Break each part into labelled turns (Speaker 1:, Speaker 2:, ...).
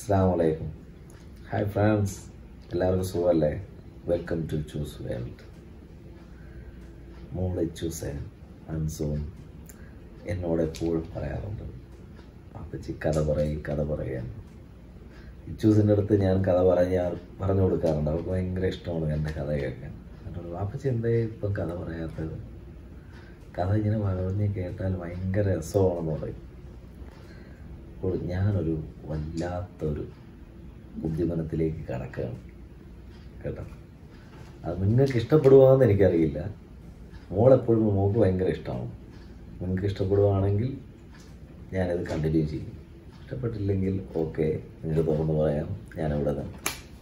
Speaker 1: അസ്സാം വലൈക്കും hi friends എല്ലാവർക്കും സുഖമല്ലേ വെൽക്കം ടു ചൂസ് വേൾഡ് മോളെ ചൂസ് അൻസോൺ എന്നോട് എപ്പോഴും പറയാറുണ്ട് അപ്പച്ചി കഥ പറയും കഥ പറയാൻ ഇച്ചൂസിൻ്റെ അടുത്ത് ഞാൻ കഥ പറഞ്ഞാൽ പറഞ്ഞു കൊടുക്കാറുണ്ട് അവർക്ക് ഭയങ്കര ഇഷ്ടമാണ് എൻ്റെ കഥ കേൾക്കാൻ എന്നോട് വാപ്പച്ചി എന്തേ ഇപ്പം കഥ പറയാത്തത് കഥ ഇങ്ങനെ പറഞ്ഞ് കേട്ടാൽ ഭയങ്കര രസമാണെന്ന് പറയും അപ്പോൾ ഞാനൊരു വല്ലാത്തൊരു ഉദ്യമനത്തിലേക്ക് കടക്കുകയാണ് കേട്ടോ അത് നിങ്ങൾക്ക് ഇഷ്ടപ്പെടുവാന്ന് എനിക്കറിയില്ല മോളെപ്പോഴും മോൾക്ക് ഭയങ്കര ഇഷ്ടമാണ് നിങ്ങൾക്ക് ഇഷ്ടപ്പെടുവാണെങ്കിൽ ഞാനത് കണ്ടിന്യൂ ചെയ്യും ഇഷ്ടപ്പെട്ടില്ലെങ്കിൽ ഓക്കെ നിങ്ങൾക്ക് തുറന്ന് പറയാം ഞാനവിടെ തന്നെ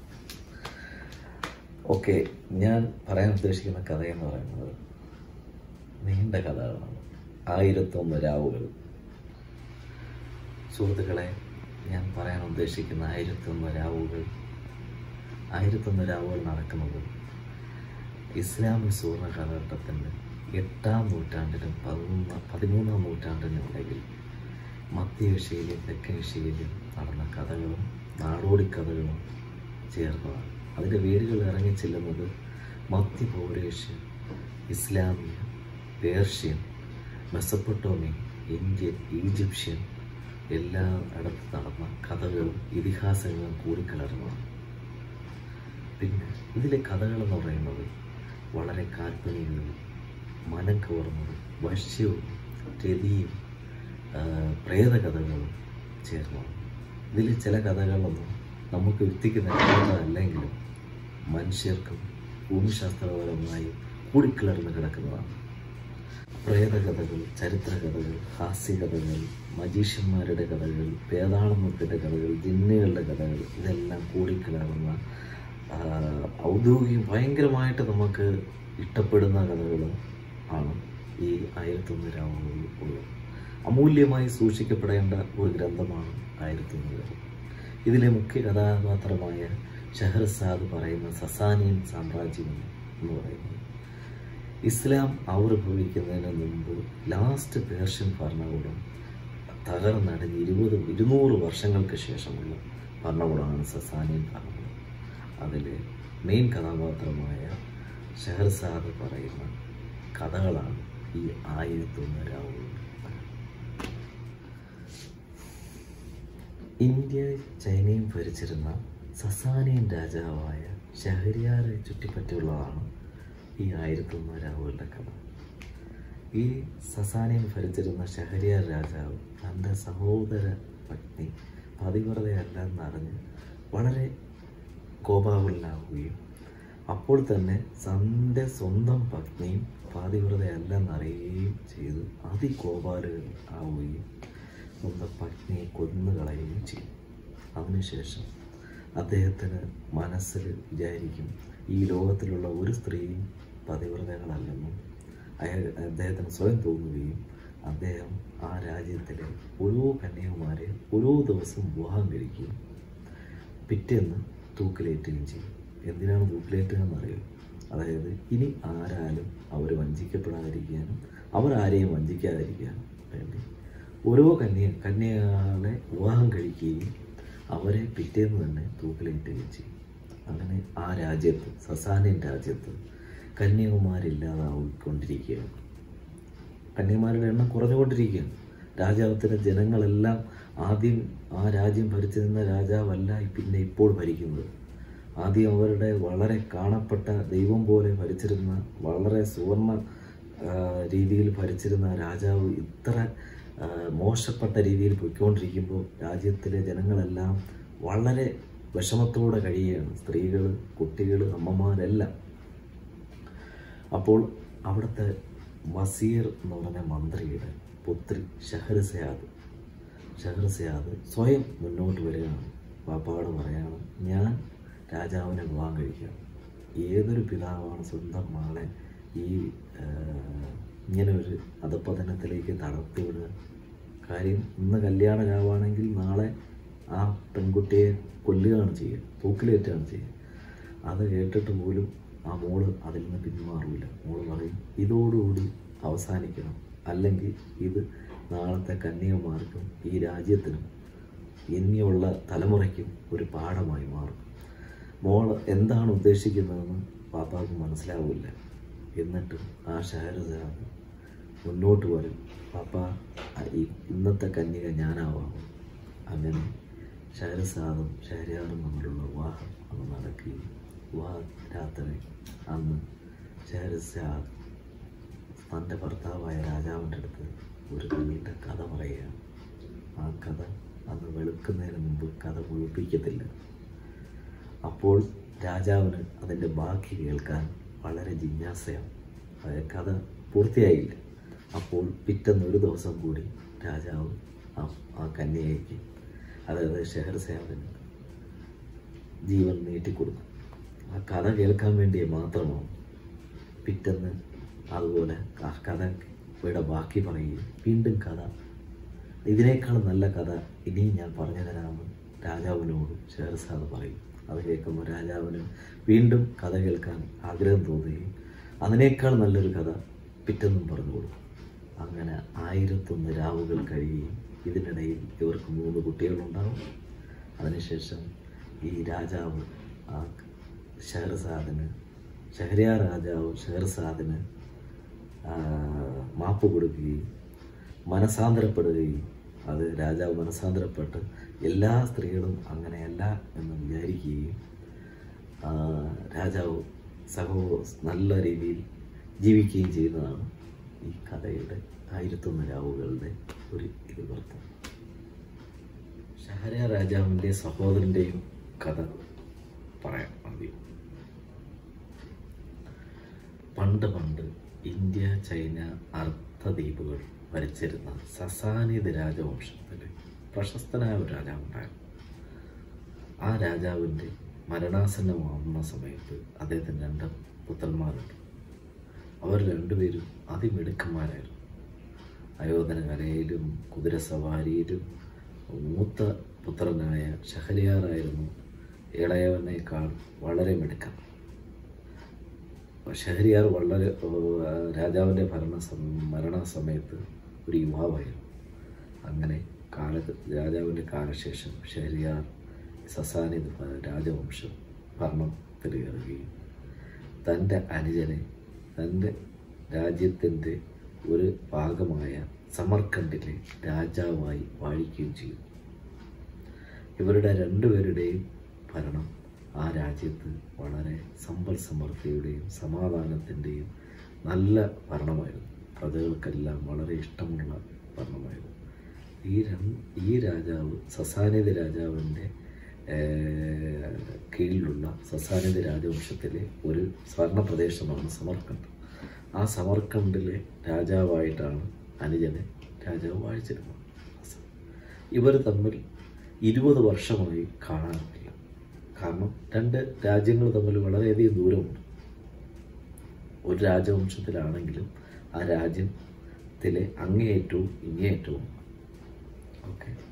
Speaker 1: ഓക്കെ ഞാൻ പറയാൻ ഉദ്ദേശിക്കുന്ന കഥയെന്ന് പറയുന്നത് നീണ്ട കഥകളാണ് ആയിരത്തൊന്ന് രാവുകൾ സുഹൃത്തുക്കളെ ഞാൻ പറയാൻ ഉദ്ദേശിക്കുന്ന ആയിരത്തൊന്ന് രാവുകൾ ആയിരത്തൊന്ന് രാവുകൾ നടക്കുന്നത് ഇസ്ലാമിക സുവർണ കാലഘട്ടത്തിൻ്റെ എട്ടാം നൂറ്റാണ്ടിനും പതിമൂന്ന് പതിമൂന്നാം നൂറ്റാണ്ടിനും ഇടയിൽ മധ്യേഷ്യയിലും തെക്കേഷ്യയിലും നടന്ന കഥകളും നാടോടി കഥകളും ചേർന്നതാണ് അതിൻ്റെ വേരുകൾ ഇറങ്ങിച്ചെല്ലുന്നത് മധ്യ പൗരേഷ്യ ഇസ്ലാമിയ പേർഷ്യൻ മെസ്സപ്പൊട്ടോമിയൻ ഇന്ത്യൻ ഈജിപ്ഷ്യൻ എല്ലാ ഇടത്ത് നടന്ന കഥകളും ഇതിഹാസങ്ങളും കൂടിക്കലർന്നതാണ് പിന്നെ ഇതിലെ കഥകളെന്ന് പറയുന്നത് വളരെ കാൽപ്പനികവും മനം കവർന്നതും വശ്യവും രതിയും ആ, പ്രേതകഥകളും ചേർന്നതാണ് ഇതിൽ ചില കഥകളൊന്നും നമുക്ക് യുക്തിക്ക് നിൽക്കുന്നതല്ലെങ്കിലും മനുഷ്യർക്കും ഭൂമിശാസ്ത്രപരമായി കൂടിക്കിളർന്ന് കിടക്കുന്നതാണ് പ്രേതകഥകൾ ചരിത്രകഥകൾ ഹാസ്യകഥകൾ മജീഷ്യന്മാരുടെ കഥകൾ വേതാളമത്തിൻ്റെ കഥകൾ ജിന്നുകളുടെ കഥകൾ ഇതെല്ലാം കൂടിക്കിളർന്ന ആ, ഔദ്യോഗിക ഭയങ്കരമായിട്ട് നമുക്ക് ഇഷ്ടപ്പെടുന്ന കഥകളും ആണ് ഈ ആയിരത്തൊന്ന് രാവുകളിൽ ഉള്ളത് അമൂല്യമായി സൂക്ഷിക്കപ്പെടേണ്ട ഒരു ഗ്രന്ഥമാണ് ആയിരത്തൊന്ന് രാവ് ഇതിലെ മുഖ്യ കഥാപാത്രമായ ഷെഹർസാദ് പറയുന്ന സസാനിയൻ സാമ്രാജ്യം എന്ന് പറയുന്നത് ഇസ്ലാം ആവിർഭവിക്കുന്നതിന് മുമ്പ് ലാസ്റ്റ് പേർഷ്യൻ ഭരണകൂടം തകർന്നടിഞ്ഞ് ഇരുപത് ഇരുന്നൂറ് വർഷങ്ങൾക്ക് ശേഷമുള്ള ഭരണകൂടമാണ് സസാനിയൻ ഭരണകൂടം അതിലെ മെയിൻ കഥാപാത്രമായ ഷെഹർസാദ് പറയുന്ന കഥകളാണ് ഈ ആയിരത്തൊന്ന് രാവുകൾ ഇന്ത്യ ചൈനയും ഭരിച്ചിരുന്ന സസാനിയൻ രാജാവായ ഷഹരിയാറെ ചുറ്റിപ്പറ്റിയുള്ളതാണ് ഈ ആയിരത്തൊന്ന് രാവുകളുടെ കഥ ഈ സസാനിയൻ ഭരിച്ചിരുന്ന ഷഹരിയാർ രാജാവ് തൻ്റെ സഹോദര പത്നി പതിവ്രതയല്ല എന്നറിഞ്ഞ് വളരെ കോപാകുലനാവുകയും അപ്പോൾ തന്നെ തൻ്റെ സ്വന്തം പത്നിയും പാതിവ്രതയല്ല എന്നറിയുകയും ചെയ്തു അതികോപാലുകൾ ആവുകയും സ്വന്തം പത്നിയെ കൊന്നുകളയുകയും ചെയ്തു അതിനുശേഷം അദ്ദേഹത്തിന് മനസ്സിൽ വിചാരിക്കും ഈ ലോകത്തിലുള്ള ഒരു സ്ത്രീയും പതിവ്രതകളല്ലെന്നും അയാൾ അദ്ദേഹത്തിന് സ്വയം തോന്നുകയും അദ്ദേഹം ആ രാജ്യത്തിലെ ഓരോ കന്യാകുമാരെ ഓരോ ദിവസം വിവാഹം കഴിക്കുകയും പിറ്റേന്ന് തൂക്കിലേറ്റുകയും ചെയ്യും എന്തിനാണ് തൂക്കിലേറ്റുക എന്നറിയോ അതായത് ഇനി ആരാലും അവർ വഞ്ചിക്കപ്പെടാതിരിക്കാനും അവർ ആരെയും വഞ്ചിക്കാതിരിക്കാനും വേണ്ടി ഓരോ കന്യ കന്യകളെ വിവാഹം കഴിക്കുകയും അവരെ പിറ്റേന്ന് തന്നെ തൂക്കിലേറ്റുകയും ചെയ്യും അങ്ങനെ ആ രാജ്യത്ത് സസാനിയൻ രാജ്യത്ത് കന്യാകുമാരില്ലാതായിക്കൊണ്ടിരിക്കുകയാണ് കന്യകുമാരുടെ എണ്ണം കുറഞ്ഞുകൊണ്ടിരിക്കുകയാണ് രാജാവത്തിൻ്റെ ജനങ്ങളെല്ലാം ആദ്യം ആ രാജ്യം ഭരിച്ചിരുന്ന രാജാവല്ല പിന്നെ ഇപ്പോൾ ഭരിക്കുന്നത് ആദ്യം അവരുടെ വളരെ കാണപ്പെട്ട ദൈവം പോലെ ഭരിച്ചിരുന്ന വളരെ സുവർണ ആ, രീതിയിൽ ഭരിച്ചിരുന്ന രാജാവ് ഇത്ര ആ, മോശപ്പെട്ട രീതിയിൽ പൊയ്ക്കൊണ്ടിരിക്കുമ്പോൾ രാജ്യത്തിലെ ജനങ്ങളെല്ലാം വളരെ വിഷമത്തോടെ കഴിയുകയാണ് സ്ത്രീകൾ കുട്ടികൾ അമ്മമാരെല്ലാം അപ്പോൾ അവിടുത്തെ വസീർ എന്ന് പറഞ്ഞ മന്ത്രിയുടെ പുത്രി ഷഹർസയാദ് ഷഹർസയാദ് സ്വയം മുന്നോട്ട് വരികയാണ് പാപ്പാട് പറയാണ് ഞാൻ രാജാവിനെ വിവാഹം കഴിക്കാം ഏതൊരു പിതാവാണ് സ്വന്തം മകളെ ഈ ആ, ഇങ്ങനെ ഒരു അധപ്പതനത്തിലേക്ക് തളർത്തി വിടുക കാര്യം ഇന്ന് കല്യാണ രാവാണെങ്കിൽ നാളെ ആ പെൺകുട്ടിയെ കൊല്ലുകയാണ് ചെയ്യുക തൂക്കിലേറ്റാണ് ചെയ്യുക അത് കേട്ടിട്ട് പോലും ആ മോള് അതിൽ നിന്ന് പിന്മാറില്ല മോള് പറയും ഇതോടുകൂടി അവസാനിക്കണം അല്ലെങ്കിൽ ഇത് നാളത്തെ കന്യകമാർക്കും ഈ രാജ്യത്തിനും ഇനിയുള്ള തലമുറയ്ക്കും ഒരു പാഠമായി മാറും മോൾ എന്താണ് ഉദ്ദേശിക്കുന്നതെന്ന് പാപ്പാക്ക് മനസ്സിലാവില്ല എന്നിട്ടും ആ ഷഹരസാദ് മുന്നോട്ട് വരും പാപ്പ ഈ ഇന്നത്തെ കന്യക ഞാനാവാം അങ്ങനെ ഷഹരസാദും ഷഹരിയാറും തമ്മിലുള്ള വിവാഹം അന്ന് നടക്കുകയും വിവാഹ രാത്രി അന്ന് ഷഹരസാദ് തൻ്റെ ഭർത്താവായ രാജാവിൻ്റെ അടുത്ത് ഒരു നീണ്ട കഥ പറയുകയാണ് ആ കഥ അന്ന് വെളുക്കുന്നതിന് മുമ്പ് കഥ മുഴുപ്പിക്കത്തില്ല അപ്പോൾ രാജാവിന് അതിൻ്റെ ബാക്കി കേൾക്കാൻ വളരെ ജിജ്ഞാസയാണ് അതായത് കഥ പൂർത്തിയായില്ല അപ്പോൾ പിറ്റന്ന് ഒരു ദിവസം കൂടി രാജാവ് ആ ആ കന്യകയ്ക്ക് അതായത് ഷെഹർസേവന് ജീവൻ നീട്ടിക്കൊടുക്കും ആ കഥ കേൾക്കാൻ വേണ്ടി മാത്രമാണ് പിറ്റന്ന് അതുപോലെ ആ കഥയുടെ ബാക്കി പറയുകയും വീണ്ടും കഥ ഇതിനേക്കാൾ നല്ല കഥ ഇനിയും ഞാൻ പറഞ്ഞു തരാമെന്ന് രാജാവിനോട് ഷെഹർസാദ് പറയും അത് കേൾക്കുമ്പോൾ രാജാവിന് വീണ്ടും കഥ കേൾക്കാൻ ആഗ്രഹം തോന്നുകയും അതിനേക്കാൾ നല്ലൊരു കഥ പിറ്റെന്നും പറഞ്ഞു കൊടുക്കും അങ്ങനെ ആയിരത്തൊന്ന് രാവുകൾ കഴിയുകയും ഇതിനിടയിൽ ഇവർക്ക് മൂന്ന് കുട്ടികളുണ്ടാവും അതിനുശേഷം ഈ രാജാവ് ആ ഷെഹർസാദിന് ഷഹരിയ രാജാവ് ഷെഹർസാദിന് ആ, മാപ്പ് കൊടുക്കുകയും മനസാന്തരപ്പെടുകയും അത് രാജാവ് മനസാന്തരപ്പെട്ട് എല്ലാ സ്ത്രീകളും അങ്ങനെയല്ല എന്ന് വിചാരിക്കുകയും ആ, രാജാവ് സഹോ നല്ല രീതിയിൽ ജീവിക്കുകയും ചെയ്യുന്നതാണ് ഈ കഥയുടെ ആയിരത്തൊന്ന് രാവുകളുടെ ഒരു ഇതിവൃത്തം ഷഹര രാജാവിൻ്റെ സഹോദരൻ്റെയും കഥ പറയാം ആദ്യം പണ്ട് പണ്ട് ഇന്ത്യ ചൈന അർദ്ധദ്വീപുകൾ ഭരിച്ചിരുന്ന സസാനിത് രാജവംശത്തിലെ പ്രശസ്തനായ ഒരു രാജാവുണ്ടായിരുന്നു ആ രാജാവിൻ്റെ മരണാസന്നമാവുന്ന സമയത്ത് അദ്ദേഹത്തിന് രണ്ട് പുത്രന്മാരുണ്ട് അവർ രണ്ടുപേരും അതിമിടുക്കന്മാരായിരുന്നു അയോധന കലയിലും കുതിരസവാരിയിലും മൂത്ത പുത്രനായ ഷഹരിയാറായിരുന്നു ഇളയവനേക്കാൾ വളരെ മിടുക്കൻ ഷഹരിയാർ വളരെ ഏഹ്, രാജാവിൻ്റെ ഭരണ സം- മരണസമയത്ത് ഒരു യുവാവായിരുന്നു അങ്ങനെ കാല രാജാവിൻ്റെ കാലശേഷം ഷഹരിയാർ സസാനിത് ഭ- രാജവംശം ഭരണത്തിൽ കയറുകയും തൻ്റെ അനുജനെ തൻ്റെ രാജ്യത്തിൻ്റെ ഒരു ഭാഗമായ സമർക്കണ്ടിലെ രാജാവായി വാഴിക്കുകയും ചെയ്തു ഇവരുടെ രണ്ടുപേരുടെയും ഭരണം ആ രാജ്യത്ത് വളരെ സമ്പൽ സമൃദ്ധിയുടെയും സമാധാനത്തിൻ്റെയും നല്ല ഭരണമായിരുന്നു പ്രജകൾക്കെല്ലാം വളരെ ഇഷ്ടമുള്ള ഭരണമായിരുന്നു ഈ രണ്ട് ഈ രാജാവ് സസാനിത രാജാവിൻ്റെ ഏർ, കീഴിലുള്ള സസാനിത രാജവംശത്തിലെ ഒരു സ്വർണ്ണ പ്രദേശമാണ് സമർക്കണ്ട് ആ സമർക്കണ്ടിലെ രാജാവായിട്ടാണ് അനുജനെ രാജാവ് വാഴിച്ചിരുന്നത് ഇവർ തമ്മിൽ ഇരുപത് വർഷമായി കാണാറില്ല കാരണം രണ്ട് രാജ്യങ്ങൾ തമ്മിൽ വളരെയധികം ദൂരമുണ്ട് ഒരു രാജവംശത്തിലാണെങ്കിലും ആ രാജ്യത്തിലെ അങ്ങേയറ്റവും ഇങ്ങേയറ്റവും ഓക്കെ